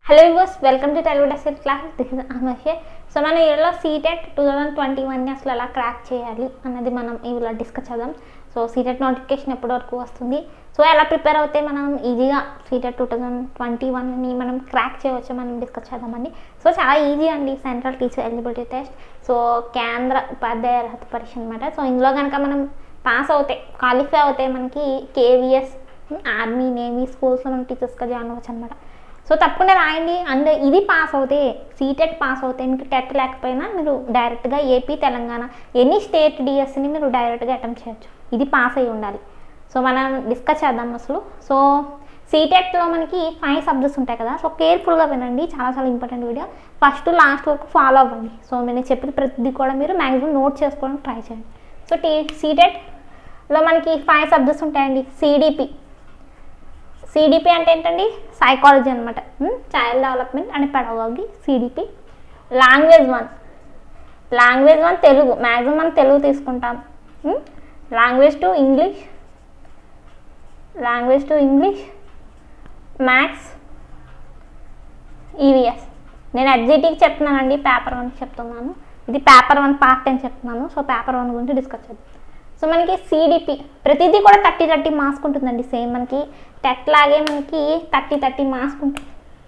hello viewers welcome to Telugu డెస్టర్ class this is అమర్షే so మన ఇయర్లో సీటెట్ టూ థౌజండ్ ట్వంటీ వన్ని అసలు ఎలా క్రాక్ చేయాలి అన్నది మనం ఇవిలో డిస్కస్ చేద్దాం సో సీటెట్ నోటిఫికేషన్ ఎప్పటి వరకు వస్తుంది సో ఎలా ప్రిపేర్ అవుతే మనం ఈజీగా సీటెట్ టూ థౌజండ్ ట్వంటీ వన్ని మనం క్రాక్ చేయవచ్చు మనం డిస్కస్ చేద్దామండి సో చాలా ఈజీ అండి central teacher eligibility test so కేంద్ర ఉపాధ్యాయ అర్హత పరీక్ష అనమాట సో ఇందులో కనుక మనం పాస్ అవుతాయి క్వాలిఫై అవుతాయి మనకి కేవీఎస్ ఆర్మీ నేవీ స్కూల్స్లో మనం టీచర్స్గా జాయిన్ అవ్వచ్చు అనమాట సో తప్పకుండా రాయండి అండ్ ఇది పాస్ అవుతే సీటెట్ పాస్ అవుతే మీకు టెట్ లేకపోయినా మీరు డైరెక్ట్గా ఏపీ తెలంగాణ ఎనీ స్టేట్ డిఎస్ని మీరు డైరెక్ట్గా అటెంప్ట్ చేయొచ్చు ఇది పాస్ అయి ఉండాలి సో మనం డిస్కస్ చేద్దాం అసలు సో సీటెట్లో మనకి ఫైవ్ సబ్జెక్ట్స్ ఉంటాయి కదా సో కేర్ఫుల్గా వినండి చాలా చాలా ఇంపార్టెంట్ వీడియో ఫస్ట్ లాస్ట్ వరకు ఫాలో అవ్వండి సో నేను చెప్పిన ప్రతిదీ కూడా మీరు మ్యాక్సిమం నోట్ చేసుకోవడానికి ట్రై చేయండి సో టీ సీటెట్లో మనకి ఫైవ్ సబ్జెక్ట్స్ ఉంటాయండి సిడిపి సిడిపి అంటే ఏంటండి సైకాలజీ అనమాట child development and pedagogy CDP language one language one Telugu maximum మనం తెలుగు తీసుకుంటాం language two English language two English maths EVS నేను ఎగ్జిటీకి చెప్తున్నానండి పేపర్ వన్ చెప్తున్నాను ఇది పేపర్ వన్ పార్ట్ అని చెప్తున్నాను సో పేపర్ వన్ గురించి డిస్కస్ చేద్దాం సో మనకి సిడిపి ప్రతిదీ కూడా థర్టీ థర్టీ మార్క్స్ ఉంటుందండి సేమ్ మనకి టెట్ లాగే మనకి థర్టీ థర్టీ మార్క్స్ ఉంటుంది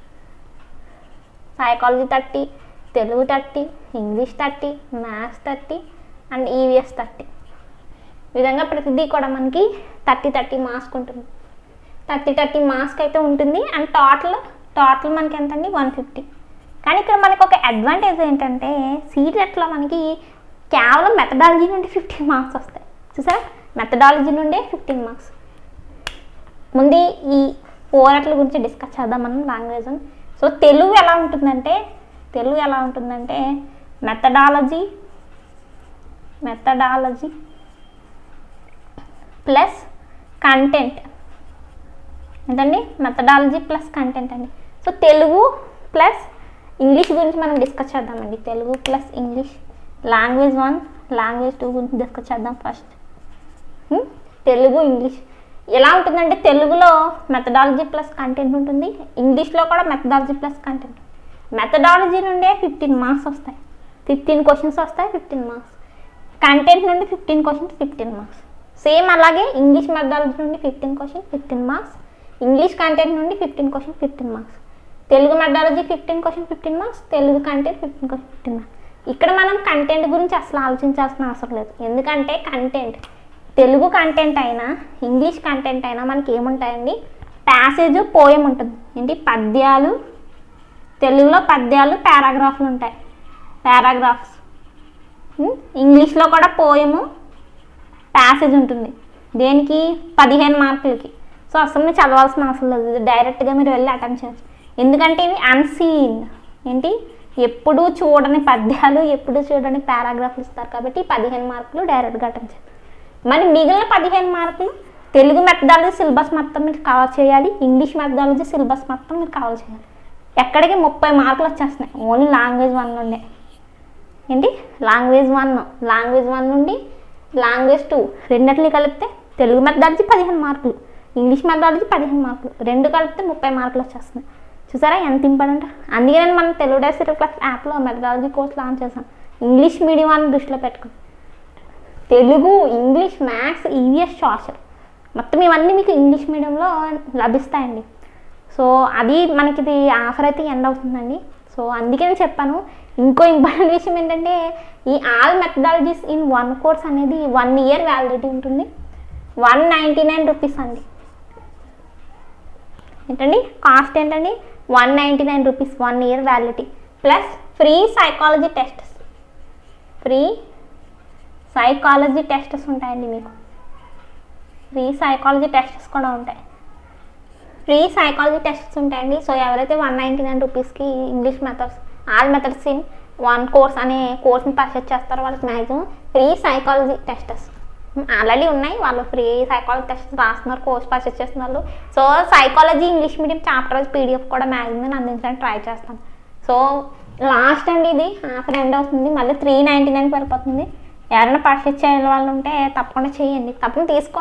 psychology thirty Telugu thirty English thirty maths thirty and EVS thirty ఈ విధంగా ప్రతిదీ కూడా మనకి థర్టీ థర్టీ మార్క్స్ ఉంటుంది థర్టీ థర్టీ మార్క్స్ అయితే ఉంటుంది అండ్ టోటల్ టోటల్ మనకి ఎంత అండి వన్ ఫిఫ్టీ కానీ ఇక్కడ మనకి ఒక అడ్వాంటేజ్ ఏంటంటే సీటెట్లో మనకి కేవలం మెథడాలజీ నుండి ఫిఫ్టీన్ మార్క్స్ వస్తాయి చూసారా మెథడాలజీ నుండే ఫిఫ్టీన్ మార్క్స్ ముందు ఈ పోరాట్ల గురించి డిస్కస్ చేద్దాం మనం లాంగ్వేజ్ సో తెలుగు ఎలా ఉంటుందంటే తెలుగు ఎలా ఉంటుందంటే మెథడాలజీ మెథడాలజీ ప్లస్ కంటెంట్ ఏంటండి మెథడాలజీ ప్లస్ కంటెంట్ అండి సో తెలుగు ప్లస్ ఇంగ్లీష్ గురించి మనం డిస్కస్ చేద్దామండి Telugu plus English language one language two గురించి డిస్కస్ చేద్దాం ఫస్ట్ తెలుగు ఇంగ్లీష్ ఎలా ఉంటుందంటే తెలుగులో మెథడాలజీ ప్లస్ కంటెంట్ ఉంటుంది ఇంగ్లీష్లో కూడా మెథడాలజీ ప్లస్ కంటెంట్ మెథడాలజీ నుండే ఫిఫ్టీన్ మార్క్స్ వస్తాయి ఫిఫ్టీన్ క్వశ్చన్స్ వస్తాయి ఫిఫ్టీన్ మార్క్స్ కంటెంట్ నుండి fifteen questions fifteen marks same అలాగే ఇంగ్లీష్ మెథడాలజీ నుండి fifteen question fifteen marks English content నుండి fifteen question fifteen marks Telugu methodology fifteen question fifteen marks Telugu content fifteen question fifteen marks ఇక్కడ మనం content గురించి అసలు ఆలోచించాల్సిన అవసరం లేదు ఎందుకంటే కంటెంట్ తెలుగు కంటెంట్ అయినా ఇంగ్లీష్ కంటెంట్ అయినా మనకి ఏముంటాయండి ప్యాసేజ్ పోయం ఉంటుంది ఏంటి పద్యాలు తెలుగులో పద్యాలు పారాగ్రాఫ్లు ఉంటాయి పారాగ్రాఫ్స్ ఇంగ్లీష్లో కూడా పోయము ప్యాసేజ్ ఉంటుంది దేనికి పదిహేను మార్కులకి సో అసలు మీరు చదవాల్సిన అవసరం లేదు డైరెక్ట్గా మీరు వెళ్ళి అటెంప్ట్ చేయొచ్చు ఎందుకంటే ఇవి అన్సీన్ ఏంటి ఎప్పుడూ చూడని పద్యాలు ఎప్పుడూ చూడని పారాగ్రాఫ్లు ఇస్తారు కాబట్టి పదిహేను మార్కులు డైరెక్ట్గా అటెంప్ట్ చేయాలి మరి మిగిలిన పదిహేను మార్కులు తెలుగు మెథడాలజీ సిలబస్ మొత్తం మీరు కవర్ చేయాలి ఇంగ్లీష్ మెథడాలజీ సిలబస్ మొత్తం మీరు కవర్ చేయాలి ఎక్కడికి ముప్పై మార్కులు వచ్చేస్తున్నాయి ఓన్లీ లాంగ్వేజ్ వన్ నుండే ఏంటి లాంగ్వేజ్ వన్ లాంగ్వేజ్ వన్ నుండి లాంగ్వేజ్ టూ రెండిట్లు కలిపితే తెలుగు మెథడాలజీ పదిహేను మార్కులు ఇంగ్లీష్ మెథడాలజీ పదిహేను మార్కులు రెండు కలిపితే ముప్పై మార్కులు వచ్చేస్తున్నాయి చూసారా ఎంత ఇంపార్టెంట్ అందుకే నేను మన తెలుగు డేస్ క్లాస్ యాప్లో మెథడాలజీ కోర్స్ లాంచ్ చేశాను ఇంగ్లీష్ మీడియం అని దృష్టిలో పెట్టుకుని Telugu English maths EVS social మొత్తం ఇవన్నీ మీకు ఇంగ్లీష్ మీడియంలో లభిస్తాయండి సో అది మనకి ఇది ఆఫర్ అయితే ఎండ్ అవుతుందండి సో అందుకే నేను చెప్పాను ఇంకో ఇంపార్టెంట్ విషయం ఏంటంటే ఈ all methodologies in one course అనేది వన్ ఇయర్ వ్యాలిడిటీ ఉంటుంది వన్ నైంటీ నైన్ రూపీస్ అండి ఏంటండి కాస్ట్ ఏంటండి one ninety nine rupees one year validity plus free psychology tests free psychology tests ఉంటాయండి మీకు ఫ్రీ సైకాలజీ టెస్ట్స్ కూడా ఉంటాయి ఫ్రీ సైకాలజీ టెస్ట్స్ ఉంటాయండి సో ఎవరైతే వన్ నైంటీ నైన్ రూపీస్కి English methods all methods in one course అనే కోర్స్ని purchase చేస్తారో వాళ్ళకి maximum free psychology tests already ఉన్నాయి వాళ్ళు ఫ్రీ సైకాలజీ టెస్ట్ రాస్తున్నారు కోర్స్ పర్చేస్ చేస్తున్న వాళ్ళు so psychology English medium chapter PDF కూడా మ్యాక్సిమం అందించడానికి ట్రై చేస్తాను సో లాస్ట్ అండి ఇది ఆఫర్ ఎండ్ అవుతుంది మళ్ళీ త్రీ నైంటీ నైన్ పడిపోతుంది ఎవరైనా పర్చేస్ చేయాలి వాళ్ళు ఉంటే తప్పకుండా చేయండి తప్పకుండా తీసుకోండి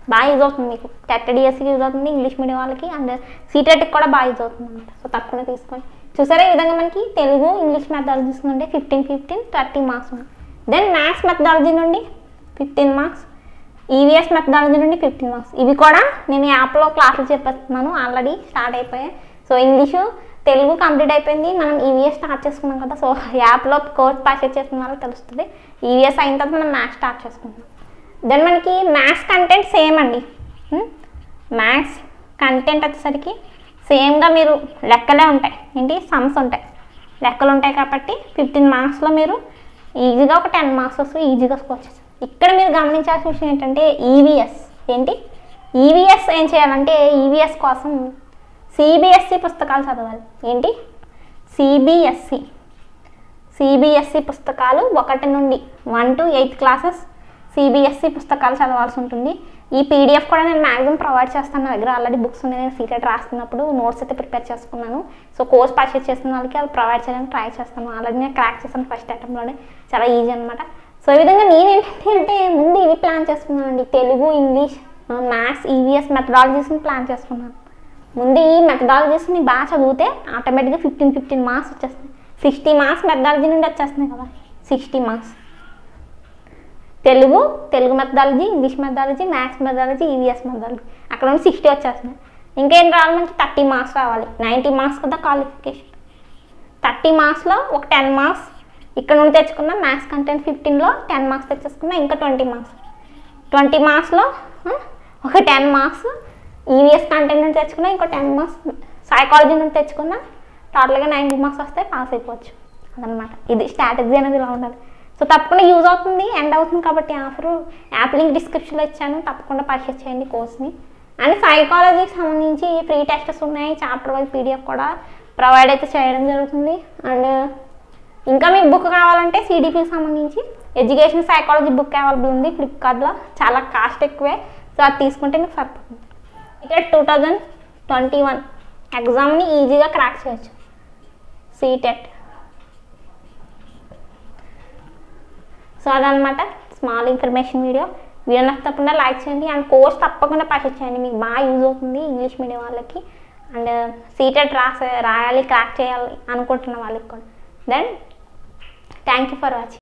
బాగా యూజ్ అవుతుంది మీకు టెట్ డిఎస్సికి యూజ్ అవుతుంది ఇంగ్లీష్ మీడియం వాళ్ళకి అండ్ సీటెట్కి కూడా బాగా యూజ్ అవుతుంది అనమాట సో తప్పకుండా తీసుకోండి చూసారా ఈ విధంగా మనకి తెలుగు ఇంగ్లీష్ మెథడాలజీస్ నుండి ఫిఫ్టీన్ ఫిఫ్టీన్ థర్టీ మార్క్స్ ఉన్నాయి దెన్ మ్యాథ్స్ మెథడాలజీ నుండి ఫిఫ్టీన్ మార్క్స్ ఈవీఎస్ మెథడాలజీ నుండి ఫిఫ్టీన్ మార్క్స్ ఇవి కూడా నేను యాప్లో క్లాసులు చెప్పేస్తున్నాను ఆల్రెడీ స్టార్ట్ అయిపోయాయి సో ఇంగ్లీషు తెలుగు కంప్లీట్ అయిపోయింది మనం ఈవీఎస్ స్టార్ట్ చేసుకున్నాం కదా సో యాప్లో కోర్స్ పర్చేస్ చేసిన వాళ్ళకి తెలుస్తుంది ఈవీఎస్ అయిన తర్వాత మనం మ్యాథ్స్ స్టార్ట్ చేసుకుంటాం దెన్ మనకి మ్యాథ్స్ కంటెంట్ సేమ్ అండి మ్యాథ్స్ కంటెంట్ వచ్చేసరికి సేమ్గా మీరు లెక్కలే ఉంటాయి ఏంటి సమ్స్ ఉంటాయి లెక్కలు ఉంటాయి కాబట్టి ఫిఫ్టీన్ మార్క్స్లో మీరు ఈజీగా ఒక టెన్ మార్క్స్ వస్తే ఈజీగా స్కోర్ చేస్తారు ఇక్కడ మీరు గమనించాల్సిన విషయం ఏంటంటే ఈవీఎస్ ఏంటి ఈవీఎస్ ఏం చేయాలంటే ఈవీఎస్ కోసం సిబిఎస్సి పుస్తకాలు చదవాలి ఏంటి సిబిఎస్సి సిబిఎస్సి పుస్తకాలు ఒకటి నుండి one to eighth classes CBSE పుస్తకాలు చదవాల్సి ఉంటుంది ఈ పీడిఎఫ్ కూడా నేను మ్యాక్సిమం ప్రొవైడ్ చేస్తాను నా దగ్గర ఆల్రెడీ బుక్స్ ఉన్నాయి నేను సీక్రెట్ రాస్తున్నప్పుడు నోట్స్ అయితే ప్రిపేర్ చేసుకున్నాను సో కోర్స్ పర్చేస్ చేసిన వాళ్ళకి అవి ప్రొవైడ్ చేయడానికి ట్రై చేస్తాను ఆల్రెడీ నేను క్రాక్ చేశాను ఫస్ట్ అటెంప్ట్లోనే చాలా ఈజీ అనమాట సో ఈ విధంగా నేను ఏంటంటే అంటే ముందు ఇవి ప్లాన్ చేసుకున్నానండి తెలుగు ఇంగ్లీష్ మ్యాథ్స్ ఈవీఎస్ మెథడాలజీస్ని ప్లాన్ చేసుకున్నాను ముందు ఈ మెథడాలజీస్ని బాగా చదివితే ఆటోమేటిక్గా ఫిఫ్టీన్ ఫిఫ్టీన్ మార్క్స్ వచ్చేస్తాయి సిక్స్టీ మార్క్స్ మెథడాలజీ నుండి వచ్చేస్తున్నాయి కదా sixty marks Telugu Telugu methodology English methodology maths methodology EVS methodology అక్కడ నుండి సిక్స్టీ వచ్చేస్తున్నాయి ఇంకేం రావాలి మనకి థర్టీ మార్క్స్ రావాలి నైంటీ మార్క్స్ కదా క్వాలిఫికేషన్ థర్టీ మార్క్స్లో ఒక టెన్ మార్క్స్ ఇక్కడ నుండి తెచ్చుకున్న మ్యాథ్స్ కంటెంట్ ఫిఫ్టీన్లో టెన్ మార్క్స్ తెచ్చేసుకున్నా ఇంకా ట్వంటీ మార్క్స్ ట్వంటీ మార్క్స్లో ఒక టెన్ మార్క్స్ ఈవీఎస్ కంటెంట్ నుండి తెచ్చుకున్నా ఇంకో టెన్ మార్క్స్ సైకాలజీ నుండి తెచ్చుకున్నా టోటల్గా నైంటీ మార్క్స్ వస్తే పాస్ అయిపోవచ్చు అదనమాట ఇది స్ట్రాటజీ అనేది ఇలా ఉండాలి సో తప్పకుండా యూజ్ అవుతుంది ఎండ్ అవుతుంది కాబట్టి ఆఫర్ యాప్ లింక్ డిస్క్రిప్షన్లో ఇచ్చాను తప్పకుండా పర్చేస్ చేయండి కోర్స్ని అండ్ సైకాలజీకి సంబంధించి ఫ్రీ టెస్టెస్ ఉన్నాయి చాప్టర్ వైజ్ పీడిఎఫ్ కూడా ప్రొవైడ్ అయితే చేయడం జరుగుతుంది అండ్ ఇంకా మీకు బుక్ కావాలంటే సిడిపికి సంబంధించి ఎడ్యుకేషన్ సైకాలజీ బుక్ అవైలబుల్ ఉంది ఫ్లిప్కార్ట్లో చాలా కాస్ట్ ఎక్కువే సో అది తీసుకుంటే మీకు సరిపోతుంది ఇక టూ థౌజండ్ ట్వంటీ వన్ ఎగ్జామ్ని ఈజీగా క్రాక్ చేయొచ్చు సీటెట్ సో అదనమాట స్మాల్ ఇన్ఫర్మేషన్ వీడియో వీడియో నాకు తప్పకుండా లైక్ చేయండి అండ్ కోర్స్ తప్పకుండా పర్చేస్ చేయండి మీకు బాగా యూజ్ అవుతుంది ఇంగ్లీష్ మీడియం వాళ్ళకి అండ్ సీటెట్ రాసే రాయాలి క్రాక్ చేయాలి అనుకుంటున్న వాళ్ళకి కూడా then thank you for watching